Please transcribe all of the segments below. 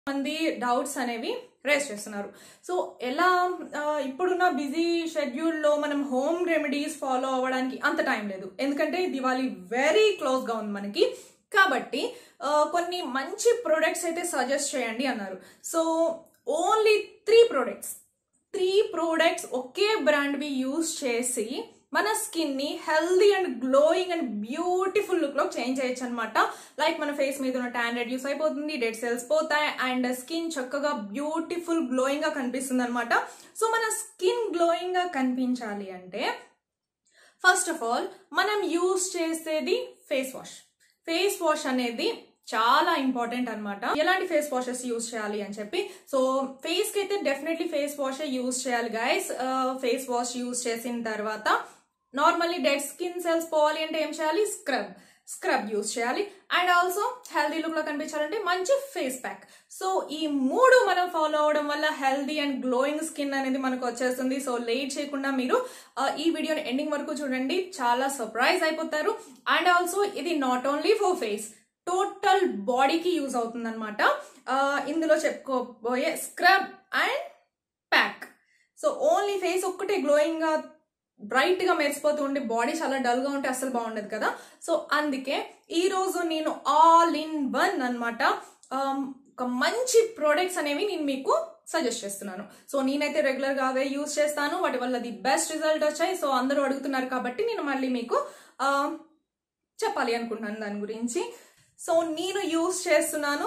మంది డౌట్స్ అనేవి రేస్ చేస్తున్నారు సో ఎలా ఆ, ఇప్పుడున్న బిజీ షెడ్యూల్లో మనం హోమ్ రెమెడీస్ ఫాలో అవ్వడానికి అంత టైం లేదు ఎందుకంటే దివాళీ వెరీ క్లోజ్గా ఉంది మనకి కాబట్టి ఆ, కొన్ని మంచి ప్రొడక్ట్స్ అయితే సజెస్ట్ చేయండి అన్నారు so only three products three products ఒకే బ్రాండ్వి యూజ్ చేసి మన స్కిన్ ని healthy and glowing and beautiful look లో చేంజ్ చేయొచ్చు అనమాట లైక్ మన ఫేస్ మీద ఉన్న ట్యాన్ రెడ్యూస్ అయిపోతుంది డెడ్ సెల్స్ పోతాయి అండ్ స్కిన్ చక్కగా బ్యూటిఫుల్ గ్లోయింగ్ గా కనిపిస్తుంది అనమాట సో మన స్కిన్ గ్లోయింగ్ గా కనిపించాలి అంటే ఫస్ట్ ఆఫ్ ఆల్ మనం యూస్ చేసేది ఫేస్ వాష్ ఫేస్ వాష్ అనేది చాలా ఇంపార్టెంట్ అన్నమాట ఎలాంటి ఫేస్ వాషెస్ యూస్ చేయాలి అని చెప్పి సో ఫేస్ కి అయితే డెఫినెట్లీ ఫేస్ వాష్ యూస్ చేయాలి గైస్ ఫేస్ వాష్ యూస్ చేసిన తర్వాత నార్మల్లీ డెడ్ స్కిన్ సెల్స్ పోవాలి అంటే ఏం చేయాలి స్క్రబ్ స్క్రబ్ యూస్ చేయాలి అండ్ ఆల్సో హెల్దీ లుక్ లో కనిపించాలంటే మంచి ఫేస్ ప్యాక్ సో ఈ మూడు మనం ఫాలో అవడం వల్ల హెల్దీ అండ్ గ్లోయింగ్ స్కిన్ అనేది మనకు వచ్చేస్తుంది సో లేట్ చేయకుండా మీరు ఆ, ఈ వీడియోని ఎండింగ్ వరకు చూడండి చాలా సర్ప్రైజ్ అయిపోతారు అండ్ ఆల్సో ఇది not only for face total బాడీకి యూజ్ అవుతుంది అనమాట ఇందులో చెప్పుకోబోయే scrub and pack so only face ఒక్కటే గ్లోయింగ్ గా బ్రైట్ గా మెరిసిపోతూ ఉండి బాడీ చాలా డల్ గా ఉంటే అసలు బాగుండదు కదా సో అందుకే ఈ రోజు నేను ఆల్ ఇన్ వన్ అనమాట ఒక మంచి ప్రోడక్ట్స్ అనేవి నేను మీకు సజెస్ట్ చేస్తున్నాను సో నేనైతే రెగ్యులర్ గా అవే యూస్ చేస్తాను వాటి వల్ల ది బెస్ట్ రిజల్ట్ వచ్చాయి సో అందరూ అడుగుతున్నారు కాబట్టి నేను మళ్ళీ మీకు ఆ, చెప్పాలి అనుకుంటున్నాను దాని గురించి సో నేను యూస్ చేస్తున్నాను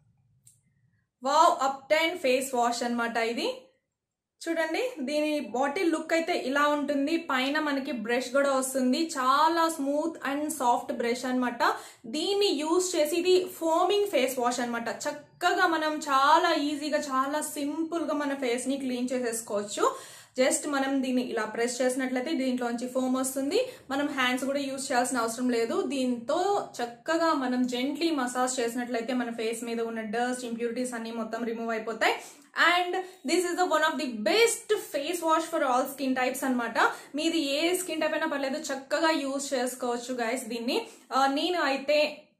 వావ్ అప్ టెన్ ఫేస్ వాష్ అన్నమాట ఇది చూడండి దీని బాటిల్ లుక్ అయితే ఇలా ఉంటుంది పైన మనకి బ్రష్ కూడా వస్తుంది చాలా స్మూత్ అండ్ సాఫ్ట్ బ్రష్ అన్నమాట దీన్ని యూస్ చేసి ఇది ఫోమింగ్ ఫేస్ వాష్ అన్నమాట చక్కగా మనం చాలా ఈజీగా చాలా సింపుల్ గా మన ఫేస్ ని క్లీన్ చేసేసుకోవచ్చు జస్ట్ మనం దీన్ని ఇలా ప్రెస్ చేసినట్లయితే దీంట్లోంచి ఫోమ్ వస్తుంది మనం హ్యాండ్స్ కూడా యూస్ చేయాల్సిన అవసరం లేదు దీంతో చక్కగా మనం జెంట్లీ మసాజ్ చేసినట్లయితే మన ఫేస్ మీద ఉన్న డస్ట్ ఇంప్యూరిటీస్ అన్ని మొత్తం రిమూవ్ అయిపోతాయి and this is the one of the best face wash for all skin types అన్నమాట మీది ఏ స్కిన్ టైప్ అయినా పర్లేదు చక్కగా యూస్ చేసుకోవచ్చు గైస్ దీన్ని ఆ, నేను అయితే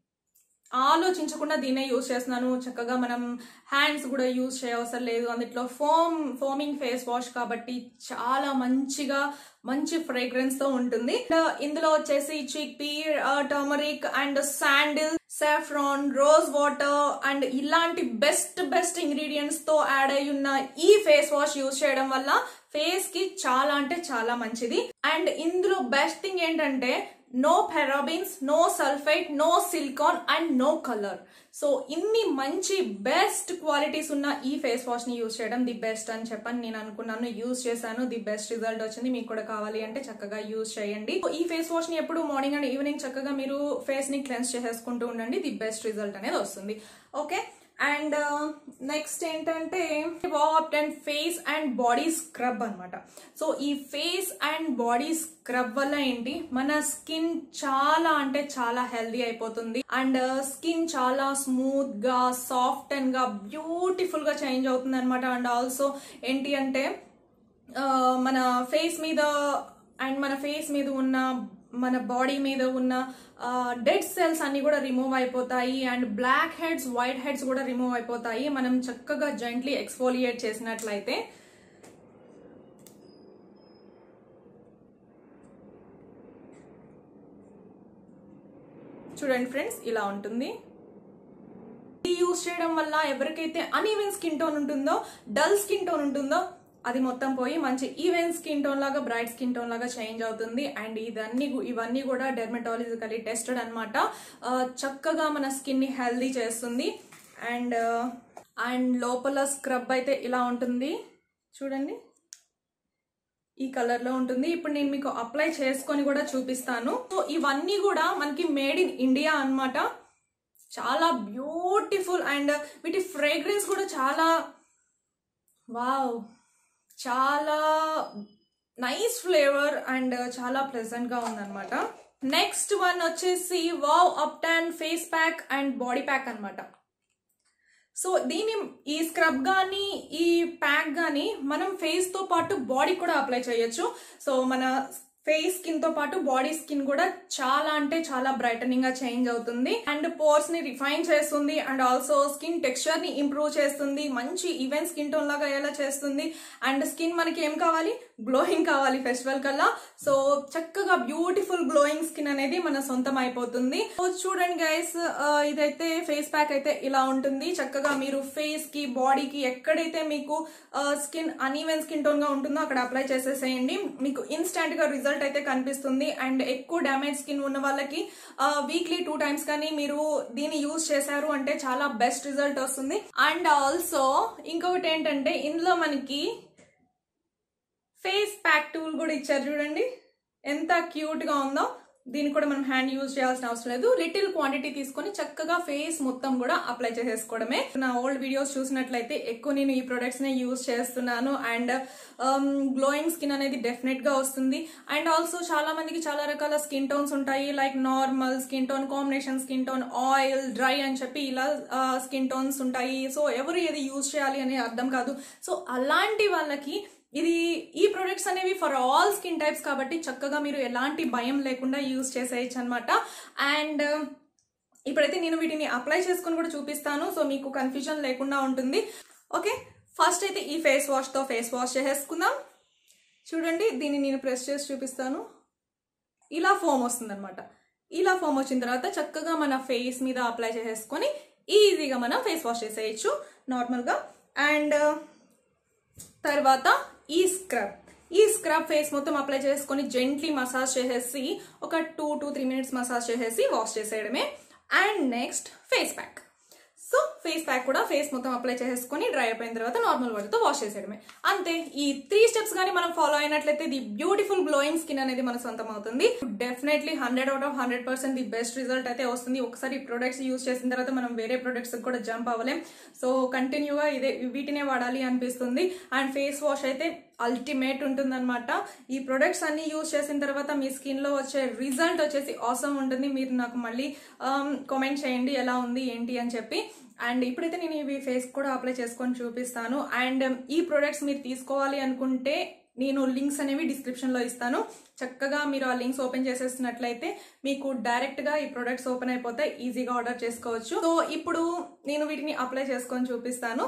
ఆలోచించకుండా దీన్నే యూస్ చేస్తున్నాను చక్కగా మనం హ్యాండ్స్ కూడా యూస్ చేయవసరం లేదు అందులో ఫోమ్ ఫోమింగ్ ఫేస్ వాష్ కాబట్టి చాలా మంచిగా మంచి ఫ్రేగ్రెన్స్ తో ఉంటుంది And, ఇందులో వచ్చేసి chickpea turmeric and sandal saffron rose water and ఇలాంటి బెస్ట్ బెస్ట్ ఇంగ్రీడియంట్స్ తో యాడ్ అయి ఉన్న ఈ ఫేస్ వాష్ యూస్ చేయడం వల్ల ఫేస్ కి చాలా అంటే చాలా మంచిది అండ్ ఇందులో బెస్ట్ థింగ్ ఏంటంటే no parabens no sulphite no silicone and no colour so ఇన్ని మంచి బెస్ట్ క్వాలిటీస్ ఉన్న ఈ ఫేస్ వాష్ ని యూస్ చేయడం ది బెస్ట్ అని చెప్పని నేను అనుకున్నాను యూస్ చేశాను ది బెస్ట్ రిజల్ట్ వచ్చింది మీకు కూడా కావాలి అంటే చక్కగా యూస్ చేయండి So, ఈ ఫేస్ వాష్ ని ఎప్పుడు మార్నింగ్ అండ్ ఈవినింగ్ చక్కగా మీరు ఫేస్ ని క్లెన్స్ చేసేసుకుంటూ ఉండండి ది బెస్ట్ రిజల్ట్ అనేది వస్తుంది ఓకే అండ్ నెక్స్ట్ ఏంటంటే వాప్ and face and body scrub అన్నమాట సో ఈ ఫేస్ అండ్ బాడీ స్క్రబ్ వల్ల ఏంటి మన స్కిన్ చాలా అంటే చాలా హెల్దీ అయిపోతుంది అండ్ స్కిన్ చాలా స్మూత్ గా సాఫ్ట్ అండ్ గా బ్యూటిఫుల్ గా చేంజ్ అవుతుంది అనమాట అండ్ ఆల్సో ఏంటి అంటే ఆ, మన ఫేస్ మీద అండ్ మన ఫేస్ మీద ఉన్న మన బాడీ మీద ఉన్న డెడ్ సెల్స్ అన్ని కూడా రిమూవ్ అయిపోతాయి and blackheads whiteheads కూడా రిమూవ్ అయిపోతాయి మనం చక్కగా జెంట్లీ ఎక్స్ఫోలియేట్ చేసినట్లయితే చూడండి ఫ్రెండ్స్ ఇలా ఉంటుంది ఇది యూస్ చేయడం వల్ల ఎవరికైతే అన్ఈవెన్ స్కిన్ టోన్ ఉంటుందో డల్ స్కిన్ టోన్ ఉంటుందో అది మొత్తం పోయి మంచి ఈవెన్ స్కిన్ టోన్ లాగా బ్రైట్ స్కిన్ టోన్ లాగా చేంజ్ అవుతుంది అండ్ ఇదన్నీ గు- ఇవన్నీ కూడా డెర్మటాలజికలీ టెస్టెడ్ అనమాట చక్కగా మన స్కిన్ ని హెల్దీ చేస్తుంది అండ్ అండ్ లోపల స్క్రబ్ అయితే ఇలా ఉంటుంది చూడండి ఈ కలర్ లో ఉంటుంది ఇప్పుడు నేను మీకు అప్లై చేసుకొని కూడా చూపిస్తాను సో ఇవన్నీ కూడా మనకి మేడ్ ఇన్ ఇండియా అన్నమాట చాలా బ్యూటిఫుల్ అండ్ వీటి ఫ్రేగ్రెన్స్ కూడా చాలా వావ్ చాలా నైస్ ఫ్లేవర్ అండ్ చాలా ప్లెజెంట్ గా ఉందన్నమాట నెక్స్ట్ వన్ వచ్చేసి వావ్ ubtan face pack and body pack అన్నమాట సో దీని ఈ స్క్రబ్ కానీ ఈ ప్యాక్ కానీ మనం ఫేస్ తో పాటు బాడీ కూడా అప్లై చేయొచ్చు సో మన ఫేస్ స్కిన్ తో పాటు బాడీ స్కిన్ కూడా చాలా అంటే చాలా బ్రైటనింగ్ గా చేంజ్ అవుతుంది అండ్ పోర్స్ ని రిఫైన్ చేస్తుంది అండ్ ఆల్సో స్కిన్ టెక్స్చర్ ని ఇంప్రూవ్ చేస్తుంది మంచి ఈవెన్ స్కిన్ టోన్ లాగా ఎలా చేస్తుంది అండ్ స్కిన్ మనకి ఏం కావాలి గ్లోయింగ్ కావాలి ఫెస్టివల్ కల్లా సో చక్కగా బ్యూటిఫుల్ గ్లోయింగ్ స్కిన్ అనేది మన సొంతం అయిపోతుంది సో చూడండి గైస్ ఇదైతే ఫేస్ ప్యాక్ అయితే ఇలా ఉంటుంది చక్కగా మీరు ఫేస్ కి బాడీకి ఎక్కడైతే మీకు స్కిన్ అన్ఈవెన్ స్కిన్ టోన్ గా ఉంటుందో అక్కడ అప్లై చేసేసేయండి మీకు ఇన్స్టెంట్ గా రిజల్ట్ అయితే కనిపిస్తుంది అండ్ ఎక్కువ డ్యామేజ్ స్కిన్ ఉన్న వాళ్ళకి వీక్లీ టూ టైమ్స్ కానీ మీరు దీన్ని యూజ్ చేశారు అంటే చాలా బెస్ట్ రిజల్ట్ వస్తుంది అండ్ ఆల్సో ఇంకొకటి ఏంటంటే ఇందులో మనకి ఫేస్ ప్యాక్ టూల్ కూడా ఇచ్చారు చూడండి ఎంత క్యూట్ గా ఉందో దీన్ని కూడా మనం హ్యాండ్ యూజ్ చేయాల్సిన అవసరం లేదు లిటిల్ క్వాంటిటీ తీసుకొని చక్కగా ఫేస్ మొత్తం కూడా అప్లై చేసేసుకోవడమే నా ఓల్డ్ వీడియోస్ చూసినట్లయితే ఎక్కువ నేను ఈ ప్రొడక్ట్స్ నే యూజ్ చేస్తున్నాను అండ్ గ్లోయింగ్ స్కిన్ అనేది డెఫినెట్ గా వస్తుంది అండ్ ఆల్సో చాలా మందికి చాలా రకాల స్కిన్ టోన్స్ ఉంటాయి like normal skin tone combination skin tone oil dry అని చెప్పి ఇలా స్కిన్ టోన్స్ ఉంటాయి సో ఎవరు ఏది యూజ్ చేయాలి అనేది అర్థం కాదు సో అలాంటి వాళ్ళకి ఇది ఈ ప్రొడక్ట్స్ అనేవి ఫర్ ఆల్ స్కిన్ టైప్స్ కాబట్టి చక్కగా మీరు ఎలాంటి భయం లేకుండా యూజ్ చేసేయచ్చు అనమాట అండ్ ఇప్పుడైతే నేను వీటిని అప్లై చేసుకుని కూడా చూపిస్తాను సో మీకు కన్ఫ్యూజన్ లేకుండా ఉంటుంది ఓకే ఫస్ట్ అయితే ఈ ఫేస్ వాష్తో ఫేస్ వాష్ చేసేసుకుందాం చూడండి దీన్ని నేను ప్రెస్ చేసి చూపిస్తాను ఇలా ఫోమ్ వస్తుందన్నమాట ఇలా ఫోమ్ వచ్చిన తర్వాత చక్కగా మన ఫేస్ మీద అప్లై చేసేసుకొని ఈజీగా మనం ఫేస్ వాష్ చేసేయచ్చు నార్మల్గా అండ్ తర్వాత ఈ స్క్రబ్ ఈ స్క్రబ్ ఫేస్ మొత్తం అప్లై చేసుకొని జెంట్లీ మసాజ్ చేసేసి ఒక two to three minutes massage చేసేసి వాష్ చేసేయడమే and next face pack so face pack కూడా ఫేస్ మొత్తం అప్లై చేసేసుకొని డ్రై అయిపోయిన తర్వాత నార్మల్ వాటర్తో వాష్ చేసేయడమే అంతే ఈ త్రీ స్టెప్స్ కానీ మనం ఫాలో అయినట్లయితే ది బ్యూటిఫుల్ గ్లోయింగ్ స్కిన్ అనేది మన సొంతం అవుతుంది definitely hundred out of hundred percent the best result అయితే వస్తుంది ఒకసారి ఈ ప్రొడక్ట్స్ యూస్ చేసిన తర్వాత మనం వేరే ప్రొడక్ట్స్ కూడా జంప్ అవ్వలేం సో కంటిన్యూగా ఇదే వీటినే వాడాలి అనిపిస్తుంది అండ్ ఫేస్ వాష్ అయితే అల్టిమేట్ ఉంటుందన్నమాట ఈ ప్రొడక్ట్స్ అన్ని యూజ్ చేసిన తర్వాత మీ స్కిన్ లో వచ్చే రిజల్ట్ వచ్చేసి అవసరం ఉంటుంది మీరు నాకు మళ్ళీ కామెంట్ చేయండి ఎలా ఉంది ఏంటి అని చెప్పి అండ్ ఇప్పుడైతే నేను ఇవి ఫేస్ కూడా అప్లై చేసుకొని చూపిస్తాను అండ్ ఈ ప్రొడక్ట్స్ మీరు తీసుకోవాలి అనుకుంటే నేను లింక్స్ అనేవి డిస్క్రిప్షన్లో ఇస్తాను చక్కగా మీరు ఆ లింక్స్ ఓపెన్ చేసేసినట్లయితే మీకు డైరెక్ట్గా ఈ ప్రొడక్ట్స్ ఓపెన్ అయిపోతే ఈజీగా ఆర్డర్ చేసుకోవచ్చు సో ఇప్పుడు నేను వీటిని అప్లై చేసుకొని చూపిస్తాను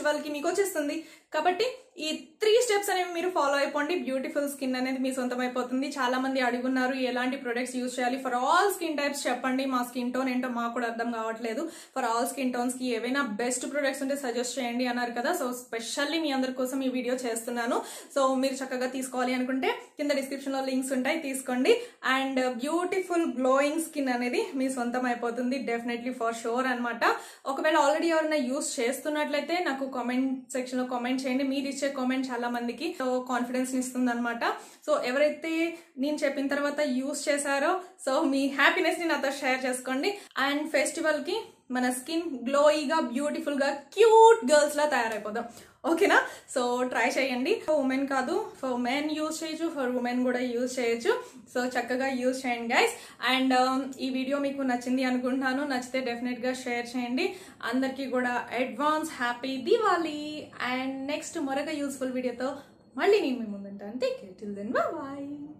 ఫెస్టివల్ కి మీకు వచ్చేస్తుంది కాబట్టి ఈ త్రీ స్టెప్స్ అనేవి మీరు ఫాలో అయిపోండి బ్యూటిఫుల్ స్కిన్ అనేది మీ సొంతం అయిపోతుంది చాలా మంది అడుగున్నారు ఎలాంటి ప్రొడక్ట్స్ యూజ్ చేయాలి ఫర్ ఆల్ స్కిన్ టైప్స్ చెప్పండి మా స్కిన్ టోన్ ఏంటో మాకు కూడా అర్థం కావట్లేదు ఫర్ ఆల్ స్కిన్ టోన్స్ కి ఏవైనా బెస్ట్ ప్రొడక్ట్స్ ఉంటే సజెస్ట్ చేయండి అన్నారు కదా సో స్పెషల్లీ మీ అందరి కోసం ఈ వీడియో చేస్తున్నాను సో మీరు చక్కగా తీసుకోవాలి అనుకుంటే కింద డిస్క్రిప్షన్ లో లింక్స్ ఉంటాయి తీసుకోండి అండ్ బ్యూటిఫుల్ గ్లోయింగ్ స్కిన్ అనేది మీ సొంతం అయిపోతుంది డెఫినెట్లీ ఫర్ షూర్ అన్నమాట ఒకవేళ ఆల్రెడీ ఎవరైనా యూస్ చేస్తున్నట్లయితే నాకు కామెంట్ సెక్షన్ లో కామెంట్ చేయండి మీరు ఇచ్చే కామెంట్ చాలా మందికి సో కాన్ఫిడెన్స్ ఇస్తుంది అనమాట సో ఎవరైతే నేను చెప్పిన తర్వాత యూస్ చేశారో సో మీ హ్యాపీనెస్ ని నాతో షేర్ చేసుకోండి అండ్ ఫెస్టివల్ కి మన స్కిన్ గ్లోయిగా బ్యూటిఫుల్ గా క్యూట్ గర్ల్స్ లా తయారైపోదాం ఓకేనా సో ట్రై చేయండి ఉమెన్ కాదు ఫర్ మెన్ యూజ్ చేయొచ్చు ఫర్ ఉమెన్ కూడా యూజ్ చేయొచ్చు సో చక్కగా యూజ్ చేయండి గైస్ అండ్ ఈ వీడియో మీకు నచ్చింది అనుకుంటున్నాను నచ్చితే డెఫినెట్ గా షేర్ చేయండి అందరికీ కూడా advance happy Diwali and next మరొక యూస్ఫుల్ వీడియోతో మళ్ళీ నేను మీ ముందుంటాను take care till then bye